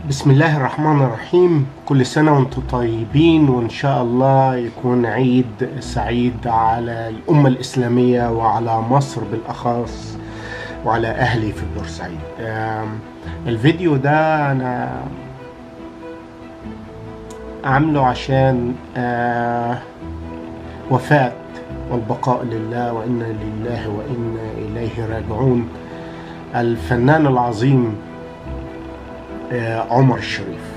بسم الله الرحمن الرحيم كل سنة وانتم طيبين وان شاء الله يكون عيد سعيد على الأمة الإسلامية وعلى مصر بالأخص وعلى أهلي في بورسعيد آم، الفيديو ده أنا عامله عشان آه، وفاة والبقاء لله وإنا لله وإنا إليه راجعون الفنان العظيم آه، عمر الشريف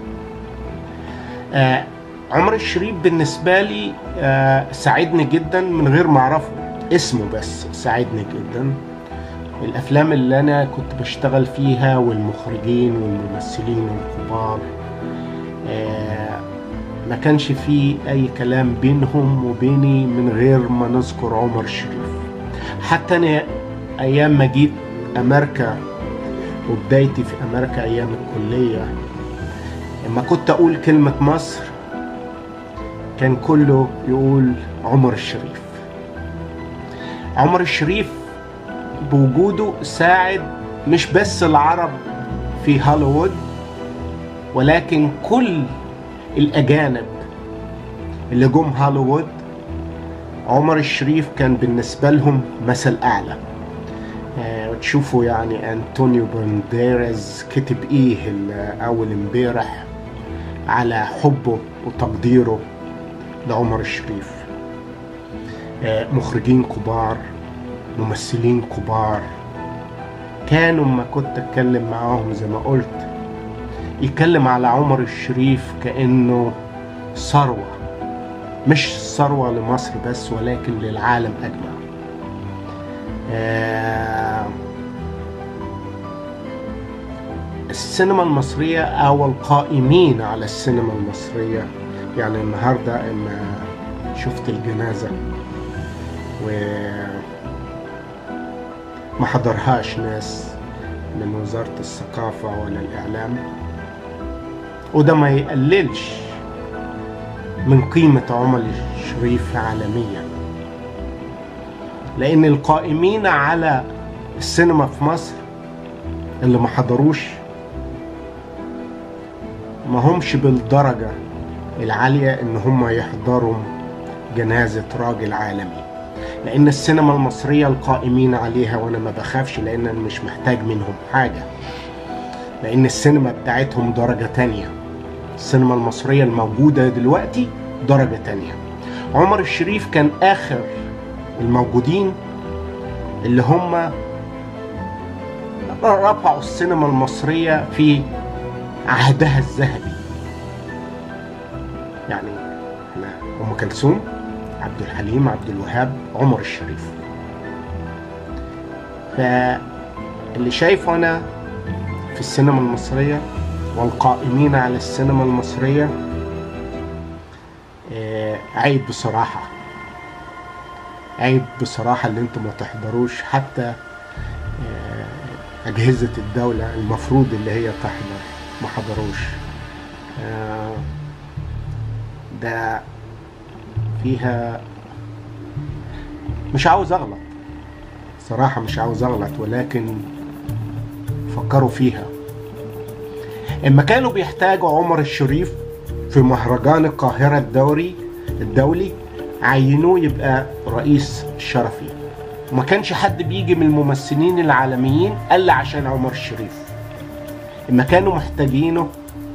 آه، عمر الشريف بالنسبة لي آه، ساعدني جدا من غير ما أعرفه اسمه بس ساعدني جدا الأفلام اللي أنا كنت بشتغل فيها والمخرجين والممثلين الكبار آه، ما كانش فيه أي كلام بينهم وبيني من غير ما نذكر عمر الشريف حتى أنا أيام ما جيت أمريكا وبدايتي في امريكا ايام الكليه لما كنت اقول كلمه مصر كان كله يقول عمر الشريف عمر الشريف بوجوده ساعد مش بس العرب في هوليوود ولكن كل الاجانب اللي جم هوليوود عمر الشريف كان بالنسبه لهم مثل اعلى آه، تشوفوا يعني انطونيو بانديرز كتب ايه ال- اول امبارح على حبه وتقديره لعمر الشريف آه، مخرجين كبار ممثلين كبار كانوا ما كنت اتكلم معاهم زي ما قلت يتكلم على عمر الشريف كانه ثروه مش ثروه لمصر بس ولكن للعالم اجمع آه، السينما المصرية أو القائمين على السينما المصرية يعني النهاردة إما شفت الجنازة و ما حضرهاش ناس من وزارة الثقافة ولا الإعلام وده ما يقللش من قيمة عمر الشريف عالمياً لان القائمين على السينما في مصر اللي ما حضروش ما همش بالدرجة العالية ان هم يحضروا جنازة راجل عالمي لان السينما المصرية القائمين عليها وانا ما بخافش لان انا مش محتاج منهم حاجة لان السينما بتاعتهم درجة تانية السينما المصرية الموجودة دلوقتي درجة تانية عمر الشريف كان اخر الموجودين اللي هم رفعوا السينما المصرية في عهدها الذهبي يعني احنا ام كلثوم عبد الحليم عبد الوهاب عمر الشريف فاللي شايفه انا في السينما المصرية والقائمين على السينما المصرية آه، عيب بصراحة عيب بصراحة اللي انتم ما تحضروش حتى آه، أجهزة الدولة المفروض اللي هي تحضر ما حضروش آه، ده فيها مش عاوز أغلط صراحة مش عاوز أغلط ولكن فكروا فيها اما كانوا بيحتاجوا عمر الشريف في مهرجان القاهرة الدوري الدولي عينوه يبقى رئيس شرفي وما كانش حد بيجي من الممثلين العالميين الا عشان عمر الشريف اما كانوا محتاجينه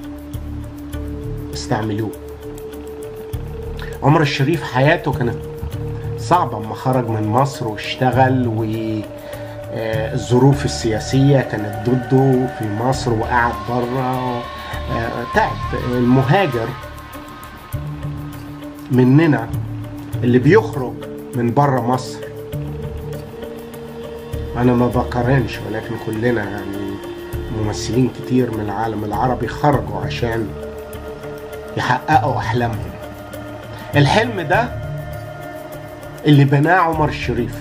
استعملوه عمر الشريف حياته كانت صعبة اما خرج من مصر واشتغل والظروف السياسية كانت ضده في مصر وقعد بره آه، تعب المهاجر مننا اللي بيخرج من بره مصر انا ما بقارنش ولكن كلنا يعني ممثلين كتير من العالم العربي خرجوا عشان يحققوا احلامهم الحلم ده اللي بناه عمر الشريف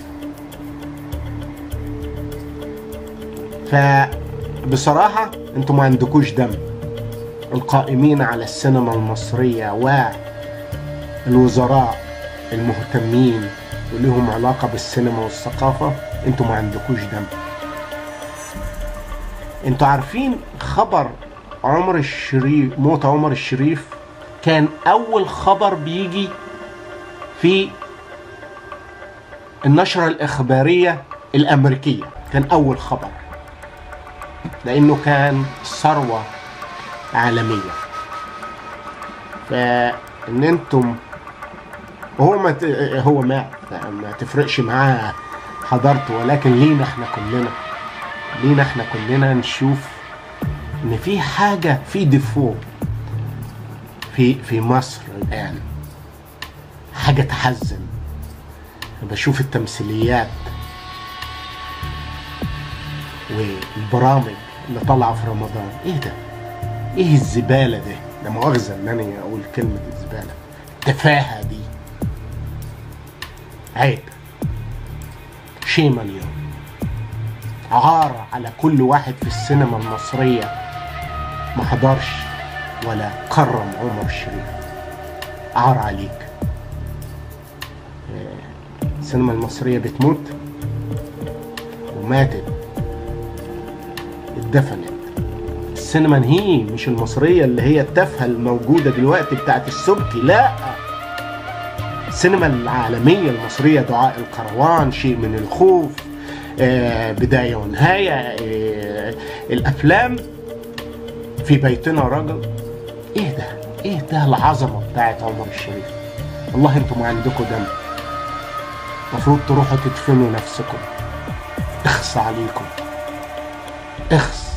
فبصراحة انتوا ما عندكوش دم القائمين على السينما المصرية والوزراء المهتمين وليهم علاقة بالسينما والثقافة انتوا ما عندكوش دم انتوا عارفين خبر عمر الشريف موت عمر الشريف كان اول خبر بيجي في النشرة الإخبارية الأمريكية كان أول خبر لأنه كان ثروة عالمية فإن أنتم هو ما ت... هو مات ما تفرقش معاه حضرته ولكن لينا احنا كلنا لينا احنا كلنا نشوف ان في حاجة في ديفو في في مصر الآن حاجة تحزن بشوف التمثيليات والبرامج اللي طالعة في رمضان ايه ده ايه الزبالة ده ده مؤاخذة ان انا اقول كلمة الزبالة التفاهة دي عيب شيما اليوم عار على كل واحد في السينما المصرية ما حضرش ولا كرم عمر الشريف عار عليك السينما المصرية بتموت وماتت اتدفنت السينما هي مش المصرية اللي هي التافهة الموجودة دلوقتي بتاعت السبكي لا السينما العالمية المصرية دعاء الكروان شيء من الخوف آه بداية ونهاية آه الأفلام في بيتنا رجل ايه ده ايه ده العظمة بتاعت عمر الشريف والله انتم عندكم دم المفروض تروحوا تدفنوا نفسكم اخص عليكم اخص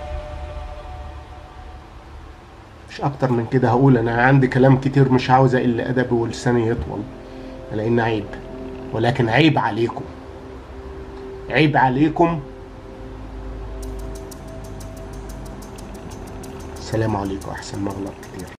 مش اكتر من كده هقول انا عندي كلام كتير مش عاوز اقل ادبي ولساني يطول لان عيب ولكن عيب عليكم عيب عليكم السلام عليكم احسن مغلط كتير